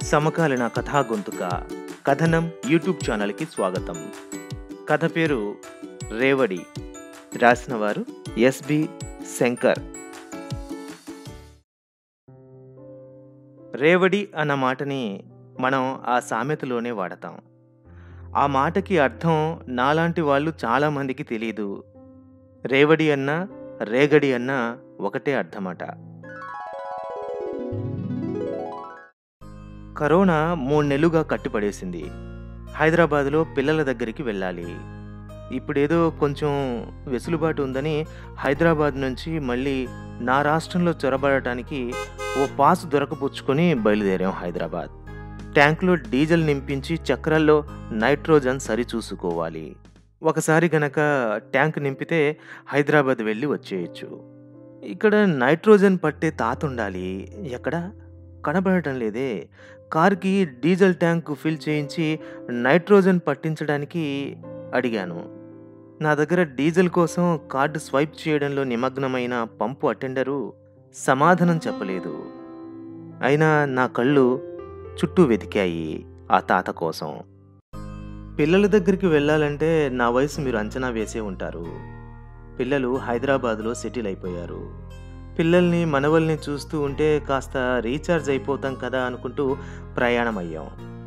సమకాలీన కథా గొంతుక కథనం యూట్యూబ్ ఛానల్కి స్వాగతం కథ పేరు రేవడి రాసిన వారు ఎస్బి శంకర్ రేవడి అన్న మాటని మనం ఆ సామెతలోనే వాడతాం ఆ మాటకి అర్థం నాలాంటి వాళ్ళు చాలామందికి తెలియదు రేవడి అన్నా రేగడి అన్నా ఒకటే అర్థమట కరోనా మూడు నెలలుగా కట్టుపడేసింది హైదరాబాద్లో పిల్లల దగ్గరికి వెళ్ళాలి ఇప్పుడేదో కొంచెం వెసులుబాటు ఉందని హైదరాబాద్ నుంచి మళ్ళీ నా రాష్ట్రంలో చొరబడటానికి ఓ పాస్ దొరకపుచ్చుకొని బయలుదేరాం హైదరాబాద్ ట్యాంకులో డీజిల్ నింపించి చక్రాల్లో నైట్రోజన్ సరిచూసుకోవాలి ఒకసారి గనక ట్యాంక్ నింపితే హైదరాబాద్ వెళ్ళి వచ్చేయచ్చు ఇక్కడ నైట్రోజన్ పట్టే తాత ఉండాలి ఎక్కడ కనబడటం లేదే కార్కి డీజిల్ ట్యాంక్ ఫిల్ చేయించి నైట్రోజన్ పట్టించడానికి అడిగాను నా దగ్గర డీజిల్ కోసం కార్డు స్వైప్ చేయడంలో నిమగ్నమైన పంపు అటెండరు సమాధానం చెప్పలేదు అయినా నా కళ్ళు చుట్టూ వెతికాయి ఆ తాత కోసం పిల్లల దగ్గరికి వెళ్ళాలంటే నా వయసు మీరు అంచనా వేసే ఉంటారు పిల్లలు హైదరాబాద్లో సెటిల్ అయిపోయారు పిల్లల్ని మనవల్ని చూస్తూ ఉంటే కాస్త రీఛార్జ్ అయిపోతాం కదా అనుకుంటూ ప్రయాణం అయ్యాం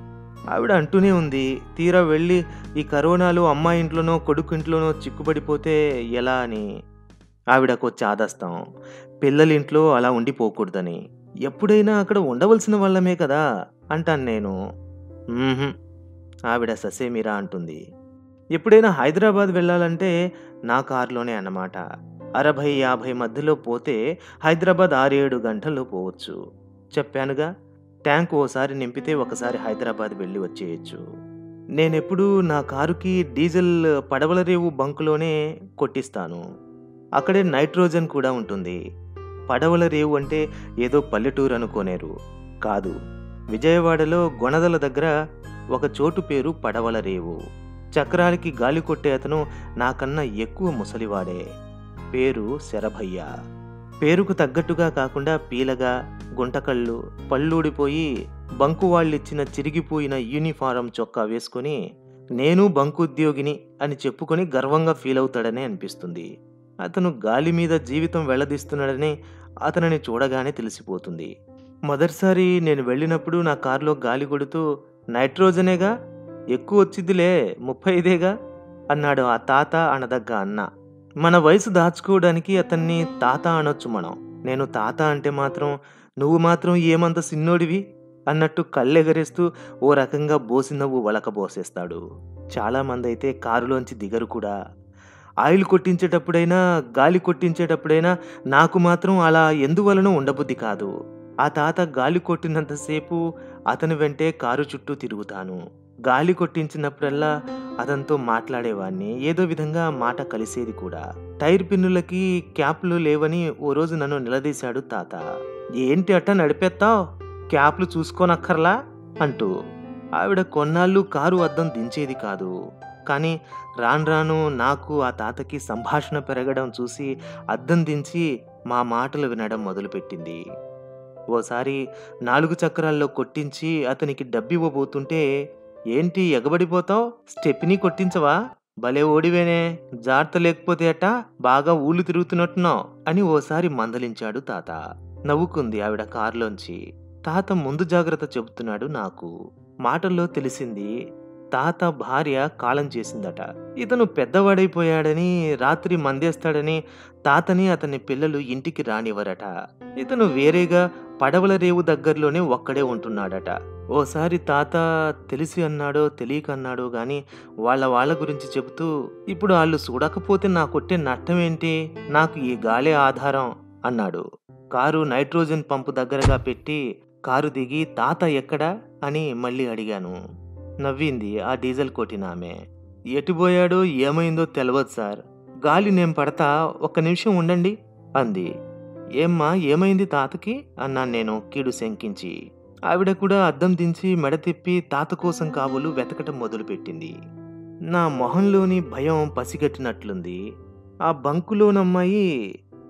ఆవిడ అంటూనే ఉంది తీరా వెళ్ళి ఈ కరోనాలో అమ్మాయి ఇంట్లోనో కొడుకు ఇంట్లోనో చిక్కుబడిపోతే ఎలా అని ఆవిడకు చాదస్తాం పిల్లల ఇంట్లో అలా ఉండిపోకూడదని ఎప్పుడైనా అక్కడ ఉండవలసిన వాళ్ళమే కదా అంటాను నేను "మ్మ్హ్మ్." ఆవిడ ససేమిరా అంటుంది ఎప్పుడైనా హైదరాబాద్ వెళ్ళాలంటే నా కారులోనే అన్నమాట అరవై యాభై మధ్యలో పోతే హైదరాబాద్ ఆరేడు గంటల్లో పోవచ్చు చెప్పానుగా ట్యాంక్ ఓసారి నింపితే ఒకసారి హైదరాబాద్ వెళ్ళి వచ్చేయచ్చు నేనెప్పుడు నా కారుకి డీజిల్ పడవల రేవు బంకులోనే కొట్టిస్తాను అక్కడే నైట్రోజన్ కూడా ఉంటుంది పడవల రేవు అంటే ఏదో పల్లెటూరు అనుకోనేరు కాదు విజయవాడలో గొనదల దగ్గర ఒక చోటు పేరు పడవల రేవు చక్రాలకి గాలి కొట్టే అతను నాకన్నా ఎక్కువ ముసలివాడే పేరు శరభయ్య పేరుకు తగ్గట్టుగా కాకుండా పీలగా గుంటకళ్ళు పళ్ళూడిపోయి బంకు వాళ్ళిచ్చిన చిరిగిపోయిన యూనిఫారం చొక్కా వేసుకొని నేను బంకు ఉద్యోగిని అని చెప్పుకొని గర్వంగా ఫీల్ అవుతాడనే అనిపిస్తుంది అతను గాలి మీద జీవితం వెళ్లదీస్తున్నాడని అతనిని చూడగానే తెలిసిపోతుంది మొదటిసారి నేను వెళ్ళినప్పుడు నా కారులో గాలి కొడుతూ నైట్రోజనేగా ఎక్కువ వచ్చిద్దిలే ముప్పై ఐదేగా అన్నాడు ఆ తాత అనదగ్గ అన్న మన వయసు దాచుకోవడానికి అతన్ని తాత అనొచ్చు మనం నేను తాత అంటే మాత్రం నువ్వు మాత్రం ఏమంత సిన్నోడివి అన్నట్టు కళ్ళెగరేస్తూ ఓ రకంగా బోసి నవ్వు వలకబోసేస్తాడు చాలామంది అయితే కారులోంచి దిగరు కూడా ఆయిల్ కొట్టించేటప్పుడైనా గాలి కొట్టించేటప్పుడైనా నాకు మాత్రం అలా ఎందువలన ఉండబుద్ధి కాదు ఆ తాత గాలి కొట్టినంతసేపు అతని వెంటే కారు చుట్టూ తిరుగుతాను గాలి కొట్టించినప్పుడల్లా అతనితో మాట్లాడేవాడిని ఏదో విధంగా మాట కలిసేది కూడా టైర్ పిన్నులకి క్యాప్లు లేవని ఓ రోజు నన్ను నిలదీశాడు తాత ఏంటి అట్ట నడిపేస్తావు క్యాప్లు చూసుకోనక్కర్లా అంటూ ఆవిడ కొన్నాళ్ళు కారు అద్దం దించేది కాదు కానీ రాను రాను నాకు ఆ తాతకి సంభాషణ పెరగడం చూసి అద్దం దించి మా మాటలు వినడం మొదలుపెట్టింది ఓసారి నాలుగు చక్రాల్లో కొట్టించి అతనికి డబ్బివ్వబోతుంటే ఏంటి ఎగబడిపోతావు స్టెప్ని కొట్టించవా భలే ఓడివేనే జాగ్రత్త లేకపోతే అట బాగా ఊళ్ళు తిరుగుతున్నట్టున్నావు అని ఓసారి మందలించాడు తాత నవ్వుకుంది ఆవిడ కారులోంచి తాత ముందు జాగ్రత్త చెబుతున్నాడు నాకు మాటల్లో తెలిసింది తాత భార్య కాలం చేసిందట ఇతను పెద్దవాడైపోయాడని రాత్రి మందేస్తాడని తాతని అతని పిల్లలు ఇంటికి రానివ్వరట ఇతను వేరేగా పడవల రేవు దగ్గరలోనే ఒక్కడే ఉంటున్నాడట ఓసారి తాత తెలిసి అన్నాడో తెలియక అన్నాడో గాని వాళ్ళ వాళ్ళ గురించి చెబుతూ ఇప్పుడు వాళ్ళు చూడకపోతే నా కొట్టే నట్టమేంటి నాకు ఈ గాలే ఆధారం అన్నాడు కారు నైట్రోజన్ పంపు దగ్గరగా పెట్టి కారు దిగి తాత ఎక్కడా అని మళ్ళీ అడిగాను నవ్వింది ఆ డీజిల్ కొట్టిన ఆమె ఎటుపోయాడో ఏమైందో తెలియదు సార్ గాలి నేను పడతా ఒక్క నిమిషం ఉండండి అంది ఏమ్మా ఏమైంది తాతకి అన్నాను నేను కీడు శంకించి ఆవిడ కూడా అద్దం దించి మెడ తిప్పి తాత కోసం కాబోలు వెతకటం మొదలుపెట్టింది నా మొహంలోని భయం పసిగట్టినట్లుంది ఆ బంకులోనమ్మాయి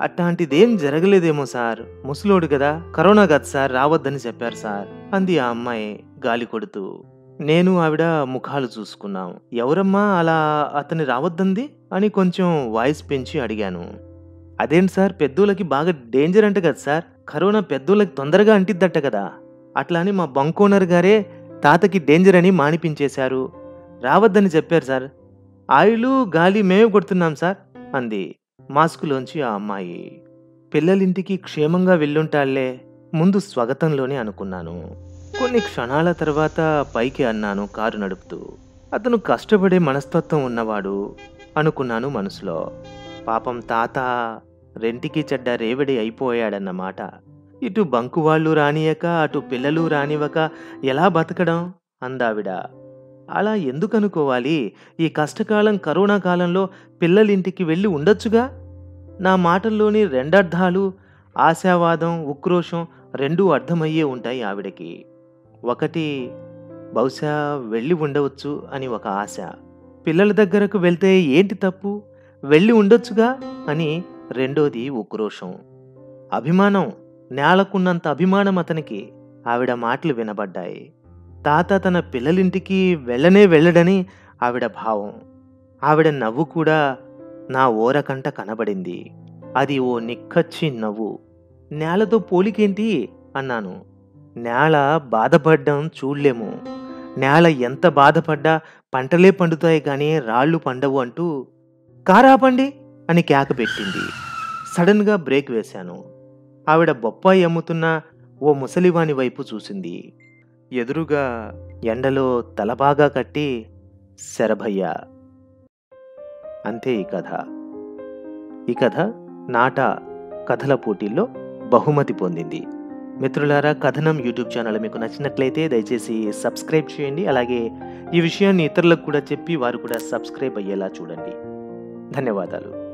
అట్లాంటిదేం జరగలేదేమో సార్ ముసలోడు కదా కరోనా కదా సార్ రావద్దని చెప్పారు సార్ అంది ఆ అమ్మాయి గాలి కొడుతూ నేను ఆవిడ ముఖాలు చూసుకున్నాం ఎవరమ్మా అలా అతని రావద్దంది అని కొంచెం వాయిస్ పెంచి అడిగాను అదేంటి సార్ పెద్దోళ్ళకి బాగా డేంజర్ అంట కదా సార్ కరోనా పెద్దోళ్ళకి తొందరగా అంటిద్దట కదా అట్లా అని మా బంక్ ఓనర్ గారే తాతకి డేంజర్ అని మానిపించేశారు రావద్దని చెప్పారు సార్ ఆయిలు గాలి మేమే కొడుతున్నాం సార్ అంది మాస్కులోంచి ఆ అమ్మాయి పిల్లలింటికి క్షేమంగా వెళ్ళుంటాళ్లే ముందు స్వాగతంలోనే అనుకున్నాను కొన్ని క్షణాల తర్వాత పైకి అన్నాను కారు నడుపుతూ అతను కష్టపడే మనస్తత్వం ఉన్నవాడు అనుకున్నాను మనసులో పాపం తాత రెంటికి చెడ్డ రేవడి అయిపోయాడన్నమాట ఇటు బంకు వాళ్ళు రానియక అటు పిల్లలు రానివ్వక ఎలా బతకడం అందావిడ అలా ఎందుకు అనుకోవాలి ఈ కష్టకాలం కరోనా కాలంలో పిల్లలింటికి వెళ్ళి ఉండొచ్చుగా నా మాటల్లోని రెండర్థాలు ఆశావాదం ఉక్రోషం రెండూ అర్థమయ్యే ఉంటాయి ఆవిడకి ఒకటి బహుశా వెళ్ళి ఉండవచ్చు అని ఒక ఆశ పిల్లల దగ్గరకు వెళ్తే ఏంటి తప్పు వెళ్ళి ఉండొచ్చుగా అని రెండోది ఉక్రోషం అభిమానం నేలకున్నంత అభిమానం అతనికి ఆవిడ మాటలు వినబడ్డాయి తాత తన పిల్లలింటికి వెళ్ళనే వెళ్ళడని ఆవిడ భావం ఆవిడ నవ్వు కూడా నా ఓరకంట కనబడింది అది ఓ నిక్కచ్చి నవ్వు నేలతో పోలికేంటి అన్నాను నేల బాధపడ్డం చూడలేము నేల ఎంత బాధపడ్డా పంటలే పండుతాయి కానీ రాళ్ళు పండవు అంటూ కారాపండి అని కేక పెట్టింది సడన్గా బ్రేక్ వేశాను ఆవిడ బొప్పాయి అమ్ముతున్న ఓ ముసలివాని వైపు చూసింది ఎదురుగా ఎండలో తలబాగా కట్టి శరభయ్య అంతే ఈ కథ ఈ కథ నాట కథల పోటీల్లో బహుమతి పొందింది మిత్రులారా కథనం యూట్యూబ్ ఛానల్ మీకు నచ్చినట్లయితే దయచేసి సబ్స్క్రైబ్ చేయండి అలాగే ఈ విషయాన్ని ఇతరులకు కూడా చెప్పి వారు కూడా సబ్స్క్రైబ్ అయ్యేలా చూడండి ధన్యవాదాలు